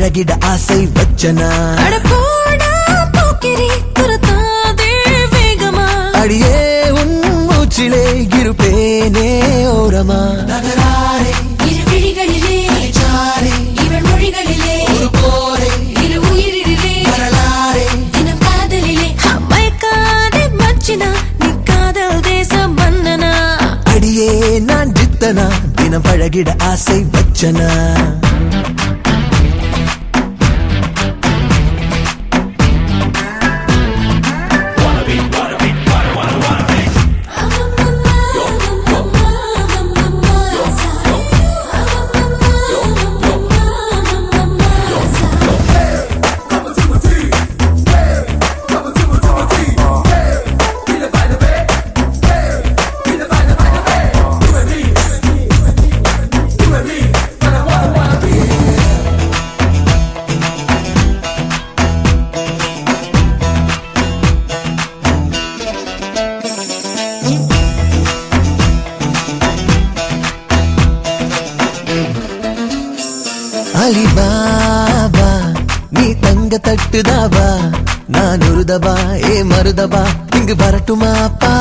பழகிட ஆசை வச்சனா அட போடா போக்கிரி துரத்தாதே வேகமா அடியே உன் மூச்சிலே இருப்பேனே ஓரமா நகராரே இரு விழிகளிலே இவள் மொழிகளிலே இரு உயிரிலே தினம் காதலிலே மயக்காதே மச்சினா நீ காதல் தேச மன்னனா அடியே நான் ஜித்தனா தினம் பழகிட ஆசை வச்சனா அலிபாபா நீ தங்க தட்டுதாபா நான் உருதபா ஏ மருதபா இங்கு வரட்டுமாப்பா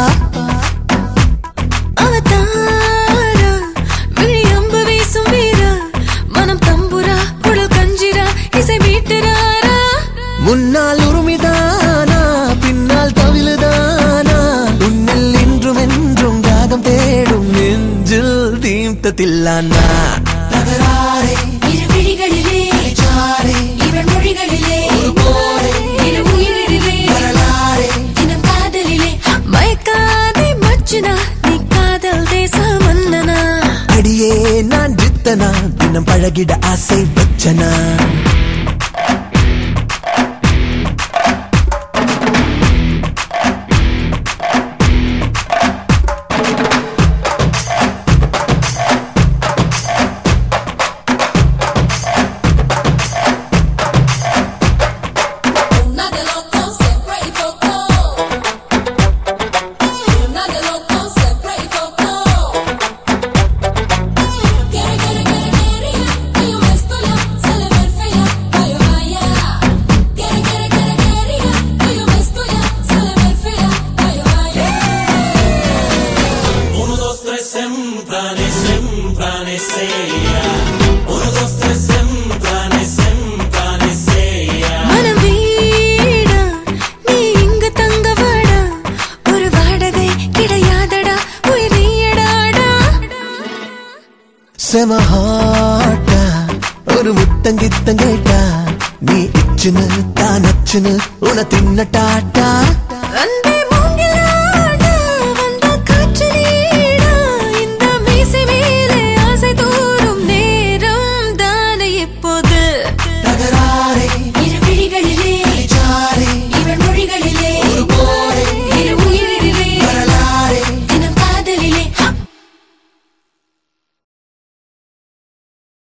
அவதாரா விழி அம்பு வீசும் வீரா மனம் தம்புரா குழல் கஞ்சிரா இசை மீட்டுறாரா முன்னால் உருமிதானா பின்னால் தவிழுதானா உன்னில் இன்றும் என்றும் ராகம் தேடும் நெஞ்சில் தீம்தத்தில்லானா நகராரே இரு விழிகளிலே இவள் மொழிகளிலே இரு உயிரிலே தினம் காதலிலே மயக்காதே மச்சினா நீ காதல் தேச மன்னனா அடியே நான் ஜித்தனா தினம் பழகிட ஆசை வச்சனா Una de loco siempre y poco. Una de loco siempre y poco. Quiere, quiere, quiere, quiere, que yo me estoy se le ve fea, vaya, vaya. Quiere, quiere, quiere, quiere, que yo me estoy se le ve fea, vaya, vaya. Uno, dos, tres, sembrane, sembrane, sea. Uno, dos, tres, sembrane, sembrane, sea. மனம் வீடா நீ இங்கு தங்க வாடா ஒரு வாடகை கிடையாதடா உயிர் நீயடாடா செமஹாட்டா ஒரு முத்தங்கித்தங்கேட்டா நீ இச்சுன்னு தான் அச்சுன்னு உன தின்னட்டாட்டா